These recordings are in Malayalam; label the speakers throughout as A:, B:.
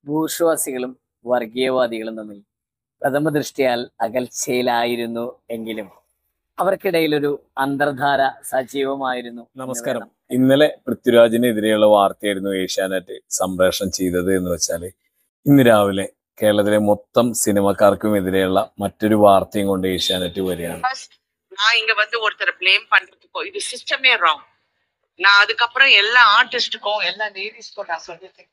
A: ഭൂഷ്വാസികളും വർഗീയവാദികളും തമ്മിൽ പ്രഥമ ദൃഷ്ടിയാൽ അകൽച്ചയിലായിരുന്നു എങ്കിലും അവർക്കിടയിൽ ഒരു അന്തർധാര സജീവമായിരുന്നു എന്ന്
B: നമസ്കാരം
A: വേണം.
B: ഇന്നലെ പൃഥ്വിരാജിനെതിരെയുള്ള വാർത്തയായിരുന്നു ഏഷ്യാനെറ്റ് സംപ്രേഷണം ചെയ്തത് എന്ന് വെച്ചാൽ ഇന്ന് രാവിലെ കേരളത്തിലെ മൊത്തം സിനിമക്കാർക്കും എതിരെയുള്ള മറ്റൊരു വാർത്തയും കൊണ്ട് ഏഷ്യാനെറ്റ് വരികയാണ്
C: First, நான் இங்க வந்து ஒருத்தரை blame பண்றதுக்கோ இது சிஸ்டமே ராங் நான் அதுக்கப்புறம் எல்லா ஆர்டிஸ்டுக்கும் எல்லா லேடிஸ்க்கும் நான் சொல்லிட்டேன்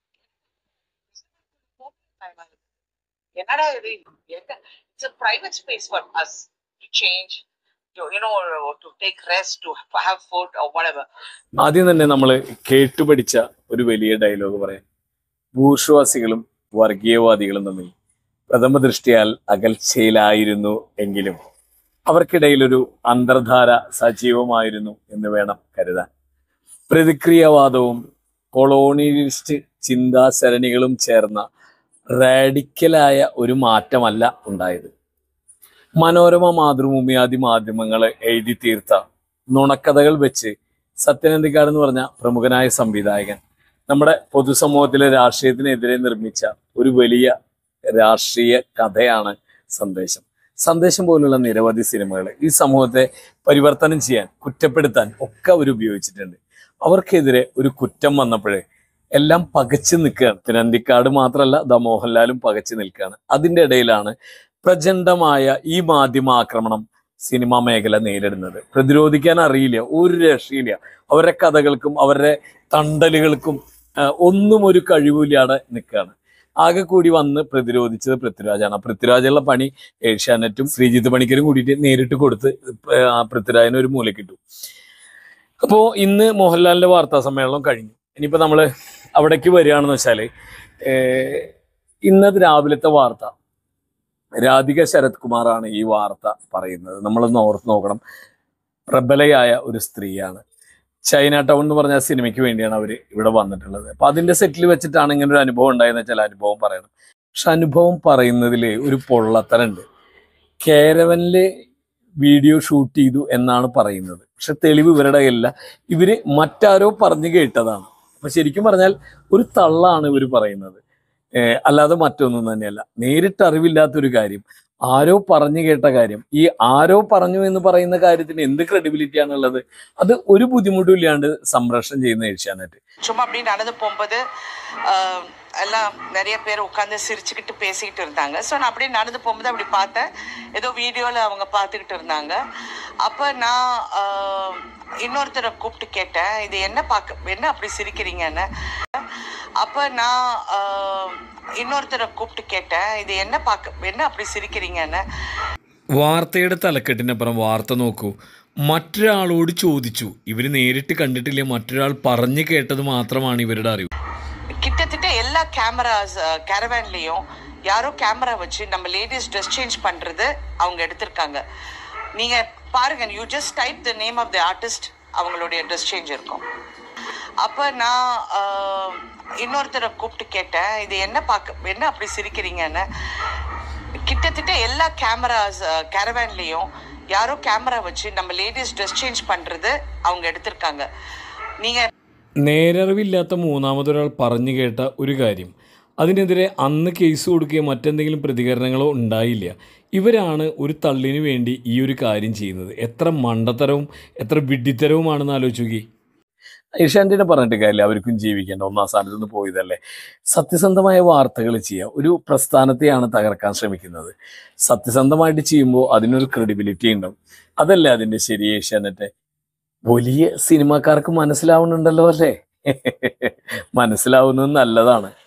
C: என்னடா இது it's a private space for us to change to you know to take rest to have food or whatever
B: ആദ്യം തന്നെ നമ്മൾ കേട്ടുപഠിച്ച ഒരു വലിയ ഡയലോഗ് പറയാം ഭൂഷ്വാസികളും വർഗീയവാദികളും തമ്മിൽ പ്രഥമ ദൃഷ്ടിയാൽ അകൽച്ചയിലായിരുന്നു എങ്കിലും അവർക്കിടയിലൊരു അന്തർധാര സജീവമായിരുന്നു എന്ന് വേണം കരുതാൻ പ്രതിക്രിയവാദവും കൊളോണിയലിസ്റ്റ് ചിന്താസരണികളും ചേർന്ന റാഡിക്കലായ ഒരു മാറ്റമല്ല ഉണ്ടായത് മനോരമ മാതൃഭൂമി ആദി മാധ്യമങ്ങൾ എഴുതി തീർത്ത നുണക്കഥകൾ വെച്ച് സത്യനന്ദിക്കാട് എന്ന് പറഞ്ഞ പ്രമുഖനായ സംവിധായകൻ നമ്മുടെ പൊതുസമൂഹത്തിലെ രാഷ്ട്രീയത്തിനെതിരെ നിർമ്മിച്ച ഒരു വലിയ രാഷ്ട്രീയ കഥയാണ് സന്ദേശം സന്ദേശം പോലുള്ള നിരവധി സിനിമകൾ ഈ സമൂഹത്തെ പരിവർത്തനം ചെയ്യാൻ കുറ്റപ്പെടുത്താൻ ഒക്കെ അവർ ഉപയോഗിച്ചിട്ടുണ്ട് അവർക്കെതിരെ ഒരു കുറ്റം വന്നപ്പോഴേ എല്ലാം പകച്ചു നിൽക്കുകയാണ് തിരന്തിക്കാട് മാത്രമല്ല ദ മോഹൻലാലും പകച്ചു നിൽക്കുകയാണ് അതിൻ്റെ ഇടയിലാണ് പ്രചണ്ഡമായ ഈ മാധ്യമ ആക്രമണം സിനിമാ മേഖല നേരിടുന്നത് പ്രതിരോധിക്കാൻ അറിയില്ല ഒരു രക്ഷയില്ല അവരുടെ കഥകൾക്കും അവരുടെ തണ്ടലുകൾക്കും ആ, ഒന്നും ഒരു കഴിവില്ലാതെ നിൽക്കുകയാണ് ആകെ കൂടി വന്ന് പ്രതിരോധിച്ചത് പൃഥ്വിരാജാണ് ആ പൃഥ്വിരാജുള്ള പണി ഏഷ്യാനെറ്റും ശ്രീജിത്ത് പണിക്കരും കൂടിയിട്ട് നേരിട്ട് കൊടുത്ത് ആ പൃഥ്വിരാജിനെ ഒരു മൂലക്കിട്ടു അപ്പോൾ ഇന്ന് മോഹൻലാലിന്റെ വാർത്താ സമ്മേളനം കഴിഞ്ഞു ഇനിയിപ്പോൾ നമ്മൾ അവിടേക്ക് വരികയാണെന്ന് വെച്ചാൽ ഇന്നത് രാവിലത്തെ വാർത്ത രാധിക ശരത് കുമാറാണ് ഈ വാർത്ത പറയുന്നത് നമ്മളൊന്ന് ഓർത്ത് നോക്കണം പ്രബലയായ ഒരു സ്ത്രീയാണ് ചൈന ടൗൺ എന്ന് പറഞ്ഞ സിനിമയ്ക്ക് വേണ്ടിയാണ് അവർ ഇവിടെ വന്നിട്ടുള്ളത് അപ്പൊ അതിന്റെ സെറ്റിൽ വെച്ചിട്ടാണ് ഇങ്ങനെ ഒരു അനുഭവം ഉണ്ടായെന്ന് വെച്ചാൽ അനുഭവം പറയണം പക്ഷെ അനുഭവം പറയുന്നതിൽ ഒരു പൊള്ളത്തരുണ്ട് കേരവനില് വീഡിയോ ഷൂട്ട് ചെയ്തു എന്നാണ് പറയുന്നത് പക്ഷെ തെളിവ് ഇവരുടെ കയ്യിലില്ല ഇവര് മറ്റാരോ പറഞ്ഞു കേട്ടതാണ് അപ്പൊ ശരിക്കും പറഞ്ഞാൽ ഒരു തള്ളാണ് ഇവർ പറയുന്നത് ഏഹ് അല്ലാതെ മറ്റൊന്നും തന്നെയല്ല നേരിട്ട് അറിവില്ലാത്തൊരു കാര്യം ആരോ പറഞ്ഞു കേട്ട കാര്യം ഈ ആരോ പറഞ്ഞു എന്ന് പറയുന്ന കാര്യത്തിന് എന്ത് ക്രെഡിബിലിറ്റി ആണുള്ളത് അത് ഒരു ബുദ്ധിമുട്ടും ഇല്ലാണ്ട് സംപ്രേഷണം ചെയ്യുന്ന ഏഷ്യാനെറ്റ്
C: சும்மா அப்படி நடந்து போகும்போது ஆஹ், எல்லாம் நிறைய பேர் உட்காந்து சிரிச்சுக்கிட்டு பேசிக்கிட்டு இருந்தாங்க ஸோ நான் அப்படியே நடந்து போகும்போது அப்படி பார்த்தேன் ஏதோ வீடியோவில் அவங்க பார்த்துக்கிட்டு இருந்தாங்க அப்போ நான் ஆஹ், இன்னொருத்தரை கூப்பிட்டு கேட்டேன் இது என்ன பார்க்க என்ன அப்படி சிரிக்கிறீங்கன்னு அப்போ நான் ஆஹ், இன்னொருத்தரை கூப்பிட்டு கேட்டேன் இது என்ன பார்க்க என்ன அப்படி சிரிக்கிறீங்கன்னு
B: വാർത്തയുടെ തലക്കെട്ടിനപ്പുറം വാർത്ത നോക്കൂ മറ്റൊരാളോട് ചോദിച്ചു ഇവർ നേരിട്ട് കണ്ടിട്ടില്ല മറ്റൊരാൾ പറഞ്ഞു കേട്ടത് മാത്രമാണ് ഇവരുടെ അറിവ്
C: கிட்டத்தட்ட எல்லா கேமராஸ் கேரவேன்லேயும் யாரோ கேமரா வச்சு நம்ம லேடிஸ் ட்ரெஸ் சேஞ்ச் பண்ணுறது அவங்க எடுத்திருக்காங்க நீங்கள் பாருங்க you just type the name of the artist அவங்களுடைய ட்ரெஸ் சேஞ்ச் இருக்கும் அப்போ நான் ஆஹ், இன்னொருத்தரை கூப்பிட்டு கேட்டேன் இது என்ன பார்க்க என்ன அப்படி சிரிக்கிறீங்கன்னு கிட்டத்தட்ட எல்லா கேமராஸ் கேரவேன்லேயும் யாரோ கேமரா வச்சு நம்ம லேடிஸ் ட்ரெஸ் சேஞ்ச் பண்ணுறது அவங்க எடுத்திருக்காங்க நீங்கள்
B: നേരറിവില്ലാത്ത മൂന്നാമതൊരാൾ പറഞ്ഞു കേട്ട ഒരു കാര്യം അതിനെതിരെ അന്ന് കേസ് കൊടുക്കുകയോ മറ്റെന്തെങ്കിലും പ്രതികരണങ്ങളോ ഉണ്ടായില്ല ഇവരാണ് ഒരു തള്ളിന് വേണ്ടി ഈ ഒരു കാര്യം ചെയ്യുന്നത് എത്ര മണ്ടത്തരവും എത്ര വിഡ്ഢിത്തരവുമാണെന്ന് ആലോചിച്ച് നോക്കി ഏഷ്യാൻറ്റിനെ പറഞ്ഞിട്ട് കാര്യമില്ല അവർക്കും ജീവിക്കേണ്ട ഒന്നാം സ്ഥാനത്ത് നിന്ന് പോയതല്ലേ സത്യസന്ധമായ വാർത്തകൾ ചെയ്യുക ഒരു പ്രസ്ഥാനത്തെയാണ് തകർക്കാൻ ശ്രമിക്കുന്നത് സത്യസന്ധമായിട്ട് ചെയ്യുമ്പോൾ അതിനൊരു ക്രെഡിബിലിറ്റി ഉണ്ടാവും അതല്ലേ അതിൻ്റെ ശരി ഏഷ്യാനെറ്റ് വലിയ സിനിമാക്കാർക്ക് മനസ്സിലാവുന്നുണ്ടല്ലോ അല്ലേ മനസ്സിലാവുന്നത് നല്ലതാണ്